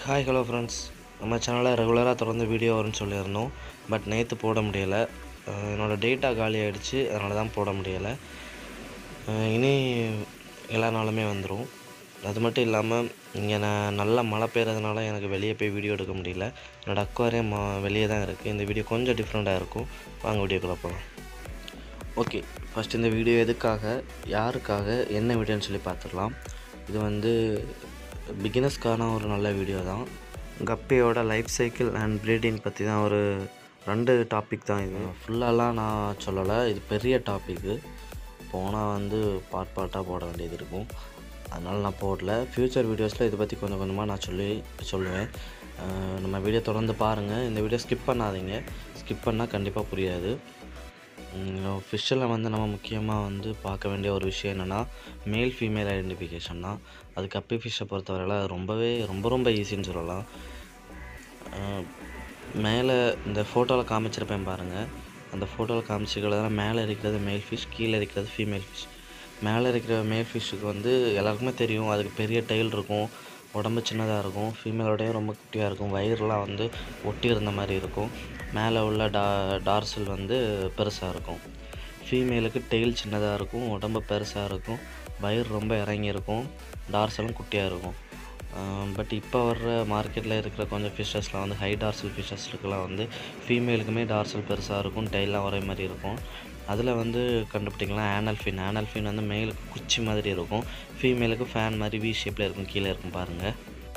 hi hello friends நம்ம சேனலில் ரெகுலராக தொடர்ந்து வீடியோ வரும்னு சொல்லியிருந்தோம் பட் நேற்று போட முடியலை அஹ் என்னோடய டேட்டா காலி ஆகிடுச்சு அதனால தான் போட முடியலை அஹ் இனி எல்லா நாளுமே வந்துடும் அது மட்டும் இல்லாமல் இங்கே நான் நல்ல மழை பெய்யறதுனால எனக்கு வெளியே போய் வீடியோ எடுக்க முடியல என்னோடய அக்வாரியம் வெளியே தான் இருக்குது இந்த வீடியோ கொஞ்சம் டிஃப்ரெண்ட்டாக இருக்கும் வாங்க வீடியோக்குள்ளே போகலாம் ஓகே ஃபஸ்ட் இந்த வீடியோ எதுக்காக யாருக்காக என்ன வீடியோன்னு சொல்லி பார்த்துடலாம் இது வந்து பிகினர்ஸ்க்கான ஒரு நல்ல வீடியோ தான் கப்பியோட லைஃப் சைக்கிள் அண்ட் ப்ரீடிங் பற்றி தான் ஒரு ரெண்டு டாபிக் தான் இது ஃபுல்லாலாம் நான் சொல்லலை இது பெரிய டாப்பிக்கு போனால் வந்து பார்ட் பார்ட்டாக போட வேண்டியது இருக்கும் அதனால் நான் போடல ஃப்யூச்சர் வீடியோஸில் இதை பற்றி கொஞ்சம் கொஞ்சமாக நான் சொல்லி சொல்லுவேன் அஹ் நம்ம வீடியோ தொடர்ந்து பாருங்கள் இந்த வீடியோ ஸ்கிப் பண்ணாதீங்க ஸ்கிப் பண்ணால் கண்டிப்பாக புரியாது ஃபிஷ்ஷில் வந்து நம்ம முக்கியமாக வந்து பார்க்க வேண்டிய ஒரு விஷயம் என்னென்னா மேல் ஃபீமேல் ஐடென்டிஃபிகேஷன் தான் அது கப்பி ஃபிஷ்ஷை பொறுத்தவரையில் அது ரொம்பவே ரொம்ப ரொம்ப ஈஸின்னு சொல்லலாம் அஹ் மேலே இந்த ஃபோட்டோவில் காமிச்சிருப்பேன் பாருங்கள் அந்த ஃபோட்டோவில் காமிச்சிக்கிறதுல மேலே இருக்கிறது மேல் ஃபிஷ் கீழே இருக்கிறது ஃபீமேல் ஃபிஷ் மேலே இருக்கிற மேல் ஃபிஷ்ஷுக்கு வந்து எல்லாருக்குமே தெரியும் அதுக்கு பெரிய டைல் இருக்கும் உடம்பு சின்னதாக இருக்கும் ஃபீமேலோடய ரொம்ப குட்டியாக இருக்கும் வயிறுலாம் வந்து ஒட்டி இருந்த மாதிரி இருக்கும் மேலே உள்ள டா டார்சல் வந்து பெருசாக இருக்கும் ஃபீமேலுக்கு டெயில் சின்னதாக இருக்கும் உடம்பு பெருசாக இருக்கும் வயிறு ரொம்ப இறங்கி இருக்கும் டார்சலும் குட்டியாக இருக்கும் பட் இப்போ வர்ற மார்க்கெட்டில் இருக்கிற கொஞ்சம் ஃபிஷ்ஷஸ்லாம் வந்து ஹை டார்சல் ஃபிஷ்ஷஸ்லுக்கெல்லாம் வந்து ஃபீமேலுக்குமே டார்சல் பெருசாக இருக்கும் டெய்லாம் ஒரே மாதிரி இருக்கும் அதில் வந்து கண்டுபிடிக்கலாம் ஆனல் ஃபின் ஆனல் ஃபின் வந்து மேலுக்கு குச்சி மாதிரி இருக்கும் ஃபீமேலுக்கு ஃபேன் மாதிரி வி ஷேப்பில் இருக்கும் கீழே இருக்கும் பாருங்கள்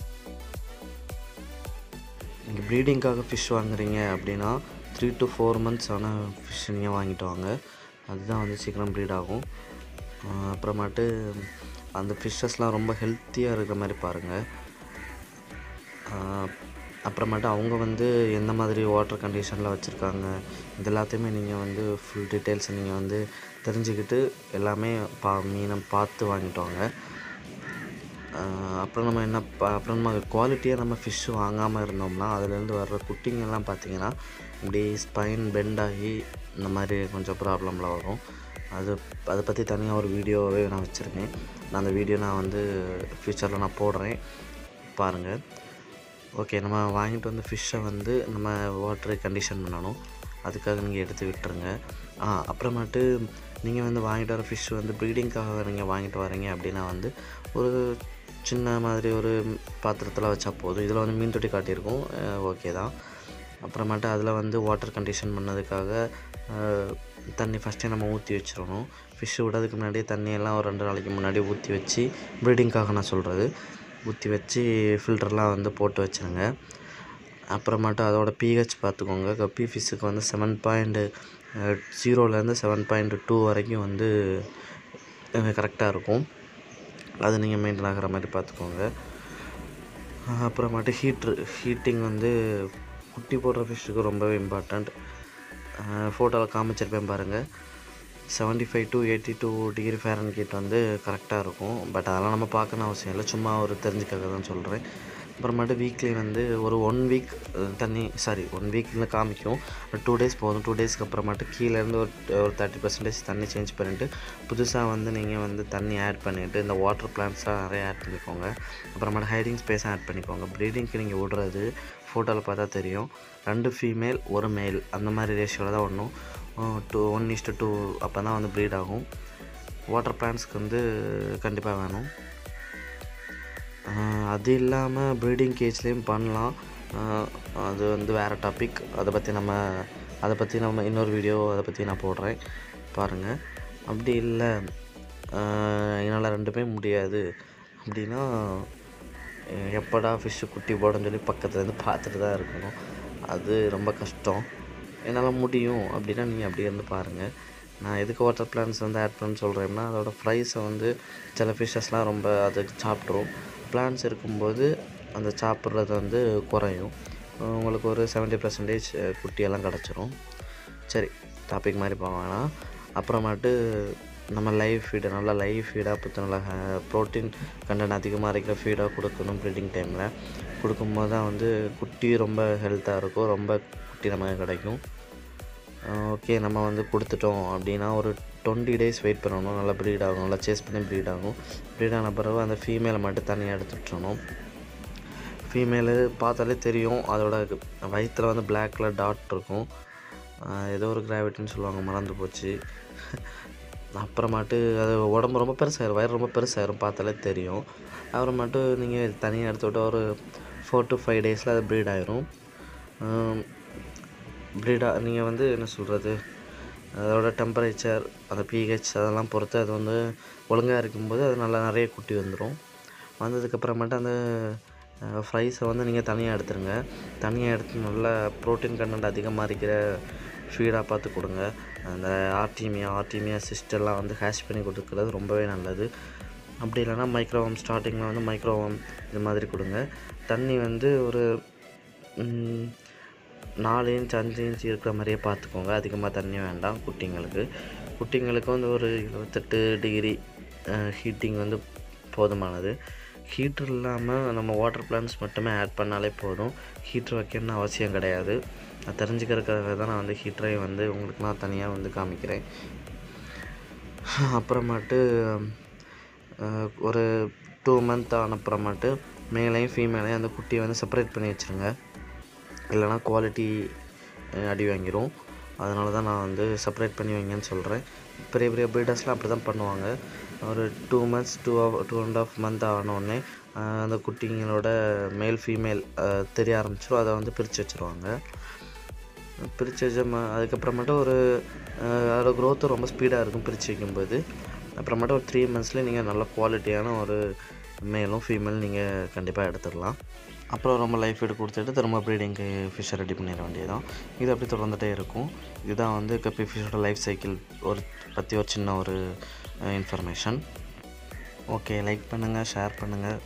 நீங்கள் ப்ரீடிங்காக ஃபிஷ் வாங்குறீங்க அப்படின்னா த்ரீ டு ஃபோர் மந்த்ஸ் ஆன ஃபிஷ் நீங்கள் வாங்கிட்டு வாங்க அதுதான் வந்து சீக்கிரம் ப்ரீட் ஆகும் அஹ் அப்புறமாட்டு அந்த ஃபிஷ்ஷஸ்லாம் ரொம்ப ஹெல்த்தியாக இருக்கிற மாதிரி பாருங்கள் அஹ் அப்புறமேட்டு அவங்க வந்து எந்த மாதிரி வாட்டர் கண்டிஷனில் வச்சுருக்காங்க இது எல்லாத்தையுமே நீங்கள் வந்து ஃபுல் டீட்டெயில்ஸை நீங்கள் வந்து தெரிஞ்சுக்கிட்டு எல்லாமே பா மீனை பார்த்து வாங்கிட்டு வாங்க ஆஹ் அப்புறம் நம்ம என்ன ப- அப்புறம் நம்ம குவாலிட்டியாக நம்ம ஃபிஷ் வாங்காமல் இருந்தோம்னா அதுலேருந்து வர்ற குட்டிங்கெல்லாம் பார்த்தீங்கன்னா இப்படி ஸ்பைன் பெண்ட் ஆகி இந்த மாதிரி கொஞ்சம் ப்ராப்ளம்லாம் வரும் அது அதை பற்றி தனியாக ஒரு வீடியோவே நான் வச்சுருக்கேன் நான் அந்த வீடியோ நான் வந்து ஃப்யூச்சரில் நான் போடுறேன் பாருங்கள் ஓகே நம்ம வாங்கிட்டு வந்த ஃபிஷ்ஷை வந்து நம்ம வாட்டரை கண்டிஷன் பண்ணணும் அதுக்காக நீங்கள் எடுத்து விட்டுருங்க ஆ அப்புறமேட்டு நீங்கள் வந்து வாங்கிட்டு வர ஃபிஷ் வந்து ப்ரீடிங்காக நீங்கள் வாங்கிட்டு வரீங்க அப்படின்னா வந்து ஒரு சின்ன மாதிரி ஒரு பாத்திரத்தில் வச்சா போதும் இதில் வந்து மீன் தொட்டி காட்டியிருக்கும் ஓகே தான் அப்புறமேட்டு அதில் வந்து வாட்டர் கண்டிஷன் பண்ணதுக்காக அஹ், தண்ணி ஃபஸ்ட்டே நம்ம ஊற்றி வச்சிடணும் ஃபிஷ்ஷு விடறதுக்கு முன்னாடியே தண்ணியெல்லாம் ஒரு ரெண்டு நாளைக்கு முன்னாடி ஊற்றி வச்சு ப்ரீடிங்காக நான் சொல்கிறது ஊற்றி வச்சு ஃபில்டர்லாம் வந்து போட்டு வச்சுருங்க அப்புறமேட்டு அதோட பிஹெச் பார்த்துக்கோங்க கப்பி ஃபிஷ்ஷுக்கு வந்து செவன் பாயிண்ட் ஜீரோலேருந்து செவன் பாயிண்ட் டூ வரைக்கும் வந்து கரெக்டாக இருக்கும் அது நீங்கள் மெயின்டைன் ஆகிற மாதிரி பார்த்துக்கோங்க அஹ் அப்புறமேட்டு ஹீட்ரு ஹீட்டிங் வந்து குட்டி போடுற ஃபிஷ்ஷுக்கு ரொம்பவே இம்பார்ட்டண்ட் ஃபோட்டோவில் காமிச்சிருப்பேன் பாருங்கள் seventy five to eighty two degree Fahrenheit வந்து கரெக்டாக இருக்கும் பட் அதெல்லாம் நம்ம பார்க்கணும் அவசியம் இல்லை சும்மா ஒரு தெரிஞ்சுக்காக தான் சொல்கிறேன் அப்புறமேட்டு வீக்லி வந்து ஒரு ஒன் வீக் தண்ணி சாரி ஒன் வீக்கில் காமிக்கும் டூ டேஸ் போதும் டூ டேஸ்க்கு அப்புறமேட்டு கீழேருந்து ஒரு ஒரு தேர்ட்டி பர்சன்டேஜ் தண்ணி சேஞ்ச் பண்ணிவிட்டு புதுசாக வந்து நீங்கள் வந்து தண்ணி ஆட் பண்ணிவிட்டு இந்த வாட்டர் பிளான்ட்ஸ்லாம் நிறைய ஆட் பண்ணிக்கோங்க அப்புறமேட்டு ஹைடிங் ஸ்பேஸும் ஆட் பண்ணிக்கோங்க ப்ரீடிங்க்கு நீங்கள் விடுறது ஃபோட்டோவில் பார்த்தா தெரியும் ரெண்டு ஃபீமேல் ஒரு மேல் அந்த மாதிரி ரேஷியோவில் தான் ஒன்றும் டூ ஒன் இஸ்ட்டு டூ அப்போ தான் வந்து ப்ரீட் ஆகும் வாட்டர் பிளான்ட்ஸ்க்கு வந்து கண்டிப்பாக வேணும் ஆஹ் அது இல்லாமல் ப்ரீடிங் கேஜ்லேயும் பண்ணலாம் ஆஹ் அது வந்து வேறு டாபிக் அதை பற்றி நம்ம அதை பற்றி நம்ம இன்னொரு வீடியோ அதை பற்றி நான் போடுறேன் பாருங்கள் அப்படி இல்லை என்னால் ரெண்டுமே முடியாது அப்படின்னா அஹ் எப்படா ஃபிஷ்ஷு குட்டி போடுன்னு சொல்லி பக்கத்துலேருந்து பார்த்துட்டு தான் இருக்கணும் அது ரொம்ப கஷ்டம் என்னால் முடியும் அப்படின்னா நீங்கள் அப்படியே இருந்து பாருங்கள் நான் எதுக்கு வாட்டர் பிளான்ஸ் வந்து ஆட் பண்ண சொல்கிறேன்னா அதோட ப்ரைஸை வந்து சில ஃபிஷ்ஷஸ்லாம் ரொம்ப அது சாப்பிட்ரும் பிளான்ஸ் இருக்கும்போது அந்த சாப்பிட்றது வந்து குறையும் அஹ் உங்களுக்கு ஒரு செவன்ட்டி பர்சன்டேஜ் குட்டியெல்லாம் கிடச்சிரும் சரி டாபிக் மாதிரி போக வேணாம் அப்புறமேட்டு நம்ம லைவ் ஃபீடு நல்லா லைவ் ஃபீடாக பற்றி நல்லா ப்ரோட்டீன் கண்டென்ட் அதிகமாக இருக்கிற ஃபீடாக கொடுக்கணும் ப்ரீடிங் டைமில் கொடுக்கும்போது தான் வந்து குட்டி ரொம்ப ஹெல்த்தாக இருக்கும் ரொம்ப குட்டி நமக்கு கிடைக்கும் ஓகே நம்ம வந்து கொடுத்துட்டோம் அப்படின்னா ஒரு டுவெண்ட்டி டேஸ் வெயிட் பண்ணணும் நல்லா ப்ரீட் ஆகும் நல்லா சேஸ் பண்ணி ப்ரீட் ஆகும் ப்ரீட் ஆன பிறகு அந்த ஃபீமேலை மட்டும் தனியாக எடுத்து விட்டுறணும் ஃபீமேலு பார்த்தாலே தெரியும் அதோட வயிற்றில் வந்து black கலர் டாட் இருக்கும் ஆஹ் ஏதோ ஒரு கிராவிட்டின்னு சொல்லுவாங்க மறந்து போச்சு அப்புறமாட்டு அது உடம்பு ரொம்ப பெருசாயிரும் வயிறு ரொம்ப பெருசாயிரும் பார்த்தாலே தெரியும் அப்புறமாட்டு நீங்கள் தனியாக எடுத்து விட்டு ஒரு ஃபோர் டு ஃபைவ் டேஸில் அது ப்ரீட் ஆயிரும் ப்ரீடாக நீங்கள் வந்து என்ன சொல்கிறது அதோட டெம்பரேச்சர் அந்த பிஹெச் அதெல்லாம் பொறுத்து அது வந்து ஒழுங்காக இருக்கும்போது அது நல்லா நிறைய குட்டி வந்துடும் வந்ததுக்கப்புறமேட்டு அந்த ஃப்ரைஸை வந்து நீங்கள் தனியாக எடுத்துருங்க தனியாக எடுத்து நல்லா ப்ரோட்டீன் கண்டென்ட் அதிகமாக இருக்கிற ஃபீடாக பார்த்து கொடுங்க அந்த ஆர்டிமியா ஆர்டிமியா சிஸ்டெல்லாம் வந்து ஹேஷ் பண்ணி கொடுக்குறது ரொம்பவே நல்லது அப்படி இல்லைன்னா மைக்ரோவம் ஸ்டார்டிங்கில் வந்து மைக்ரோவம் இது மாதிரி கொடுங்க தண்ணி வந்து ஒரு ம், நாலு இன்ச் அஞ்சு இன்ச் இருக்கிற மாதிரியே பார்த்துக்கோங்க அதிகமாக தண்ணி வேண்டாம் குட்டிங்களுக்கு குட்டிங்களுக்கு வந்து ஒரு இருபத்தெட்டு டிகிரி ஹீட்டிங் வந்து போதுமானது ஹீட்டர் இல்லாமல் நம்ம வாட்டர் பிளான்ஸ் மட்டுமே ஆட் பண்ணாலே போதும் ஹீட்டர் வைக்கணும்னு அவசியம் கிடையாது அது தெரிஞ்சுக்கிறதுக்காக தான் நான் வந்து ஹீட்டரை வந்து உங்களுக்கு நான் தனியாக வந்து காமிக்கிறேன் அப்புறமாட்டு அஹ், ஒரு டூ மந்த் ஆனப்புறமாட்டு மேலையும் ஃபீமேலையும் அந்த குட்டியை வந்து செப்பரேட் பண்ணி வச்சுருங்க இல்லைனா குவாலிட்டி அடி வாங்கிரும் அதனால தான் நான் வந்து செப்பரேட் பண்ணி வைங்கன்னு சொல்கிறேன் பெரிய பெரிய ப்ரீடர்ஸ்லாம் அப்படி தான் பண்ணுவாங்க ஒரு two months two two and half month ஆனோடனே அந்த குட்டிங்களோட மேல் ஃபீமேல் தெரிய ஆரம்பிச்சிடும் அதை வந்து பிரித்து வச்சுருவாங்க பிரித்து வச்ச ம- அதுக்கப்புறமேட்டு ஒரு அஹ், அதோட growth ரொம்ப ஸ்பீடாக இருக்கும் பிரித்து வைக்கும்போது அப்புறமேட்டு ஒரு த்ரீ மந்த்ஸ்லேயே நீங்கள் நல்ல குவாலிட்டியான ஒரு மேலும் ஃபீமேல் நீங்கள் கண்டிப்பாக எடுத்துடலாம் அப்புறம் ரொம்ப லைஃப் ஃபீடு கொடுத்துட்டு திரும்ப ப்ரீடிங்க்கு ஃபிஷ்ஷை ரெடி பண்ணிட வேண்டியதான் இது அப்படி தொடர்ந்துட்டே இருக்கும் இதுதான் வந்து கப்பி ஃபிஷ்ஷோட லைஃப் சைக்கிள் ஒரு பற்றி ஒரு சின்ன ஒரு இன்ஃபர்மேஷன் ஓகே லைக் பண்ணுங்கள் ஷேர் பண்ணுங்கள்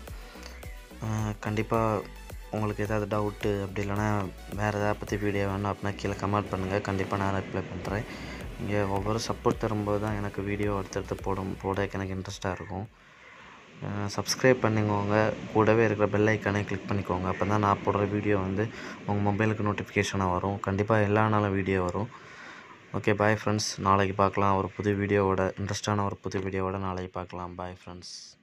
கண்டிப்பாக உங்களுக்கு ஏதாவது டவுட்டு அப்படி இல்லைன்னா வேறு எதாவது பற்றி வீடியோ வேணும் அப்படின்னா கீழே கமெண்ட் பண்ணுங்கள் கண்டிப்பாக நான் ரிப்ளை பண்ணுறேன் இங்கே ஒவ்வொரு சப்போர்ட் தரும்போது தான் எனக்கு வீடியோ அடுத்தடுத்து போடும் போட எனக்கு இன்ட்ரெஸ்ட்டாக இருக்கும் சப்ஸ்கிரைப் பண்ணிக்கோங்க கூடவே இருக்கிற பெல் ஐக்கானே கிளிக் பண்ணிக்கோங்க அப்போ தான் நான் போடுற வீடியோ வந்து உங்கள் மொபைலுக்கு நோட்டிஃபிகேஷனாக வரும் கண்டிப்பாக எல்லா நாளும் வீடியோ வரும் ஓகே பாய் ஃப்ரெண்ட்ஸ் நாளைக்கு பார்க்கலாம் ஒரு புது வீடியோவோட இன்ட்ரெஸ்டான ஒரு புது வீடியோவோட நாளைக்கு பார்க்கலாம் பாய் ஃப்ரெண்ட்ஸ்